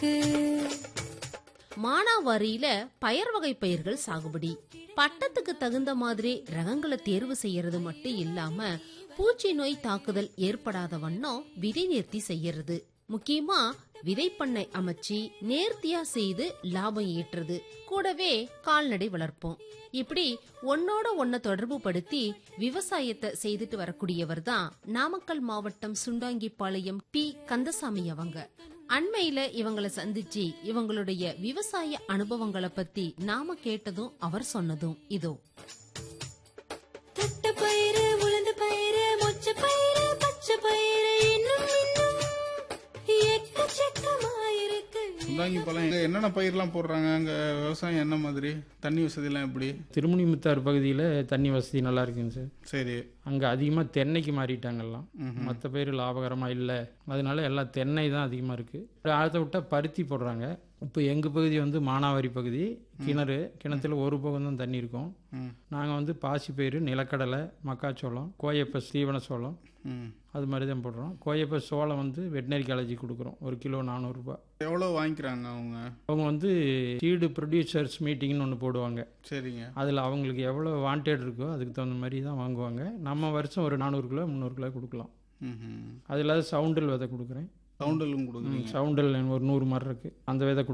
இருக்கு மானாவாரியில பயர் வகை பயிர்கள் சாகுபடி பட்டத்துக்கு தகுந்த மாதிரி ரகங்களை தேர்வு செய்யறது மட்டும் இல்லாம பூச்சி நோய் தாக்குதல் ஏற்படாத வண்ணம் விதை நேர்த்தி செய்யறது முக்கியமா விதைப்பண்ணை அமைச்சு நேர்த்தியா செய்து லாபம் ஈட்டுறது கூடவே கால்நடை வளர்ப்போம் இப்படி ஒன்னோட ஒன்ன தொடர்பு படுத்தி விவசாயத்தை செய்துட்டு வரக்கூடியவர் தான் நாமக்கல் மாவட்டம் சுண்டாங்கிப்பாளையம் பி கந்தசாமி அவங்க அண்மையில இவங்கள சந்திச்சு இவங்களுடைய விவசாய அனுபவங்களை பத்தி நாம கேட்டதும் அவர் சொன்னதும் இதோ தட்ட பயிறு உளுந்து பயிறு மொச்ச பயிறு பச்சை பயிறு இன்னும் இன்னும் எக்கச்சக்கமாயிருக்கு சுண்டாங்கி பழம் இங்க என்னென்ன பயிர்லாம் போடுறாங்க அங்கே விவசாயம் என்ன மாதிரி தண்ணி வசதிலாம் எப்படி திருமுனிமுத்தார் பகுதியில் தண்ணி வசதி நல்லா இருக்குங்க சார் சரி அங்கே அதிகமாக தென்னைக்கு மாறிட்டாங்கல்லாம் மற்ற பேர் லாபகரமாக இல்லை அதனால எல்லாம் தென்னை தான் அதிகமாக இருக்குது ஆழத்தை விட்டால் பருத்தி போடுறாங்க இப்போ எங்கள் பகுதி வந்து மானாவாரி பகுதி கிணறு கிணத்துல ஒரு பக்கம் தான் தண்ணி இருக்கும் ம் நாங்கள் வந்து பாசிப்பயிறு நிலக்கடலை மக்காச்சோளம் கோயப்ப சீவன சோளம் ம் அது மாதிரி தான் போடுறோம் கோயப்ப சோளம் வந்து வெட்டினரி காலேஜி கொடுக்குறோம் ஒரு கிலோ நானூறுரூபா எவ்வளோ வாங்கிக்கிறாங்க அவங்க அவங்க வந்து சீடு ப்ரொடியூசர்ஸ் மீட்டிங்னு ஒன்று போடுவாங்க சரிங்க அதில் அவங்களுக்கு எவ்வளோ வாண்டட் இருக்கோ அதுக்கு தகுந்த மாதிரி தான் வாங்குவாங்க நம்ம வருஷம் ஒரு நானூறு கிலோ முந்நூறு கிலோ கொடுக்கலாம் ம் அது இல்லாத சவுண்டில் விதை கொடுக்குறேன் சவுண்டலும் கொடுக்குறீங்க சவுண்டில் ஒரு நூறு மரம் இருக்குது அந்த விதை